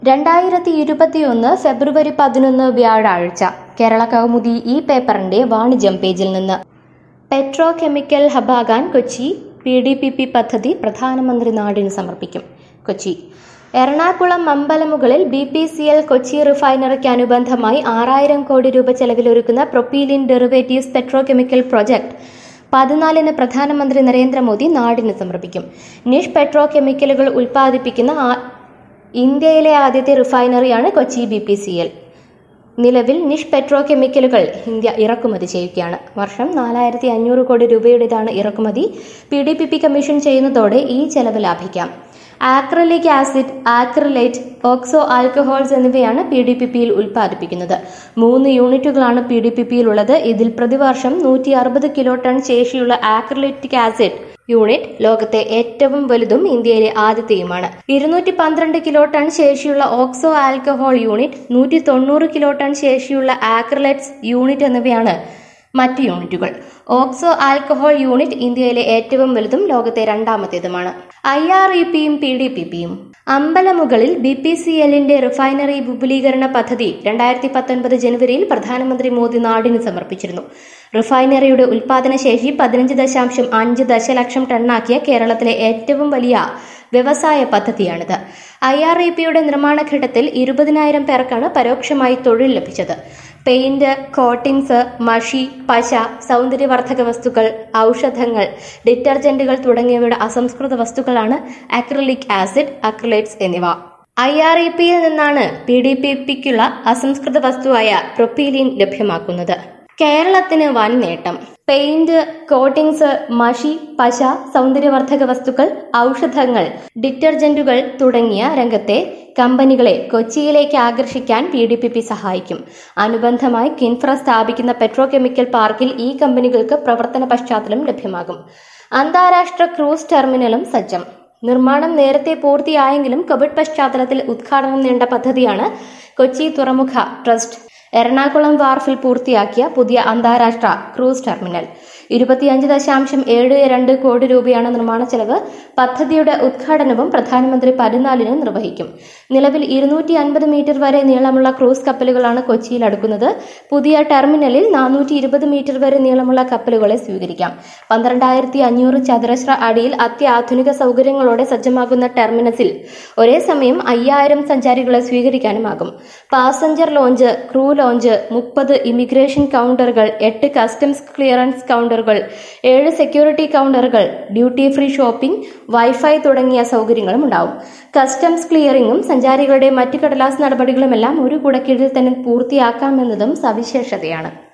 രണ്ടായിരത്തി ഇരുപത്തിയൊന്ന് ഫെബ്രുവരി പതിനൊന്ന് വ്യാഴാഴ്ച കേരള കൗമുദി ഈ പേപ്പറിന്റെ വാണിജ്യം പേജിൽ നിന്ന് പെട്രോ കെമിക്കൽ ഹബാകാൻ Kochi P D P P പദ്ധതി പ്രധാനമന്ത്രി നാടിന് സമർപ്പിക്കും കൊച്ചി എറണാകുളം അമ്പലമുകളിൽ B P C L Kochi റിഫൈനറിക്ക് അനുബന്ധമായി ആറായിരം കോടി രൂപ ചെലവിലൊരുക്കുന്ന propylene derivatives petrochemical project പതിനാലിന് പ്രധാനമന്ത്രി നരേന്ദ്രമോദി നാടിന് സമർപ്പിക്കും നിഷ് പെട്രോ കെമിക്കലുകൾ ഉൽപ്പാദിപ്പിക്കുന്ന ആ- ഇന്ത്യയിലെ ആദ്യത്തെ റിഫൈനറിയാണ് Kochi B P C L നിലവിൽ നിഷ് പെട്രോ കെമിക്കലുകൾ ഇന്ത്യ ഇറക്കുമതി ചെയ്യുകയാണ് വർഷം നാലായിരത്തി അഞ്ഞൂറ് കോടി രൂപയുടേതാണ് ഇറക്കുമതി P D P P commission ചെയ്യുന്നതോടെ ഈ ചെലവ് ലാഭിക്കാം acrylic acid acrylate oxo alcohols എന്നിവയാണ് പി ഡി പി പിയിൽ ഉൽപ്പാദിപ്പിക്കുന്നത് മൂന്ന് യൂണിറ്റുകളാണ് പി ഡി പി പിയിൽ ഉള്ളത് ഇതിൽ പ്രതിവർഷം നൂറ്റി അറുപത് കിലോ ടൺ ശേഷിയുള്ള ആക്രിലേറ്റിക് ആസിഡ് യൂണിറ്റ് ലോകത്തെ ഏറ്റവും വലുതും ഇന്ത്യയിലെ ആദ്യത്തെയുമാണ് ഇരുന്നൂറ്റി പന്ത്രണ്ട് കിലോ ടൺ ശേഷിയുള്ള ഓക്സോ ആൽക്കഹോൾ യൂണിറ്റ് നൂറ്റി തൊണ്ണൂറ് കിലോ ടൺ ശേഷിയുള്ള ആക്രിലേറ്റ്സ് യൂണിറ്റ് എന്നിവയാണ് മറ്റ് യൂണിറ്റുകൾ ഓക്സോ ആൽക്കഹോൾ യൂണിറ്റ് ഇന്ത്യയിലെ ഏറ്റവും വലുതും ലോകത്തെ രണ്ടാമത്തേതുമാണ് ഐ ആർ ഇ പിയും പി ഡി പി പിയും അമ്പലമുകളിൽ ബി പി സി എല്ലിന്റെ റിഫൈനറി വിപുലീകരണ പദ്ധതി രണ്ടായിരത്തി പത്തൊൻപത് ജനുവരിയിൽ പ്രധാനമന്ത്രി മോദി നാടിന് സമർപ്പിച്ചിരുന്നു റിഫൈനറിയുടെ ഉൽപാദന ശേഷി പതിനഞ്ച് ദശാംശം അഞ്ച് ദശലക്ഷം ടണ്ണാക്കിയ കേരളത്തിലെ ഏറ്റവും വലിയ വ്യവസായ പദ്ധതിയാണിത് ഐ ആർ ഇ പിയുടെ നിർമ്മാണ ഘട്ടത്തിൽ ഇരുപതിനായിരം പേർക്കാണ് പരോക്ഷമായി തൊഴിൽ ലഭിച്ചത് പെയിന്റ് കോട്ടിങ്സ് മഷി പശ സൗന്ദര്യവർദ്ധക വസ്തുക്കൾ ഔഷധങ്ങൾ ഡിറ്റർജന്റുകൾ തുടങ്ങിയവയുടെ അസംസ്കൃത വസ്തുക്കളാണ് അക്രിലിക് ആസിഡ് അക്രിലേറ്റ്സ് എന്നിവ ഐ ആർ ഇ പിയിൽ നിന്നാണ് പി ഡി പി പിക്കുള്ള അസംസ്കൃത വസ്തുവായ പ്രൊപ്പീലിൻ ലഭ്യമാക്കുന്നത് കേരളത്തിന് വൻ നേട്ടം പെയിന്റ് കോട്ടിങ്സ് മഷി പശ സൗന്ദര്യവർദ്ധക വസ്തുക്കൾ ഔഷധങ്ങൾ ഡിറ്റർജന്റുകൾ തുടങ്ങിയ രംഗത്തെ കമ്പനികളെ കൊച്ചിയിലേക്ക് ആകർഷിക്കാൻ പി ഡി പി പി സഹായിക്കും അനുബന്ധമായി കിൻഫ്ര സ്ഥാപിക്കുന്ന പെട്രോ കെമിക്കൽ പാർക്കിൽ ഈ കമ്പനികൾക്ക് പ്രവർത്തന പശ്ചാത്തലം ലഭ്യമാകും അന്താരാഷ്ട്ര ക്രൂസ് ടെർമിനലും സജ്ജം നിർമ്മാണം നേരത്തെ പൂർത്തിയായെങ്കിലും കോവിഡ് പശ്ചാത്തലത്തിൽ ഉദ്ഘാടനം നീണ്ട പദ്ധതിയാണ് കൊച്ചി തുറമുഖ ട്രസ്റ്റ് എറണാകുളം വാർഫിൽ പൂർത്തിയാക്കിയ പുതിയ അന്താരാഷ്ട്ര ക്രൂസ് ടെർമിനൽ ഇരുപത്തിയഞ്ച് ദശാംശം ഏഴ് രണ്ട് കോടി രൂപയാണ് നിർമ്മാണ ചെലവ് പദ്ധതിയുടെ ഉദ്ഘാടനവും പ്രധാനമന്ത്രി പതിനാലിന് നിർവഹിക്കും നിലവിൽ ഇരുന്നൂറ്റി അൻപത് മീറ്റർ വരെ നീളമുള്ള ക്രൂസ് കപ്പലുകളാണ് കൊച്ചിയിൽ അടുക്കുന്നത് പുതിയ ടെർമിനലിൽ നാനൂറ്റി ഇരുപത് മീറ്റർ വരെ നീളമുള്ള കപ്പലുകളെ സ്വീകരിക്കാം പന്ത്രണ്ടായിരത്തി അഞ്ഞൂറ് ചതുരശ്ര അടിയിൽ അത്യാധുനിക സൗകര്യങ്ങളോടെ സജ്ജമാകുന്ന ടെർമിനസിൽ ഒരേ സമയം അയ്യായിരം സഞ്ചാരികളെ സ്വീകരിക്കാനുമാകും പാസഞ്ചർ ലോഞ്ച് ക്രൂ ലോഞ്ച് മുപ്പത് ഇമിഗ്രേഷൻ കൗണ്ടറുകൾ എട്ട് കസ്റ്റംസ് ക്ലിയറൻസ് കൗണ്ടറുകൾ ഏഴ് സെക്യൂരിറ്റി കൗണ്ടറുകൾ ഡ്യൂട്ടി ഫ്രീ ഷോപ്പിംഗ് വൈഫൈ തുടങ്ങിയ സൗകര്യങ്ങളും ഉണ്ടാവും കസ്റ്റംസ് ക്ലിയറിംഗും സഞ്ചാരികളുടെ മറ്റ് കടലാസ് നടപടികളുമെല്ലാം ഒരു കുടക്കീഴിൽ തന്നെ പൂർത്തിയാക്കാമെന്നതും സവിശേഷതയാണ്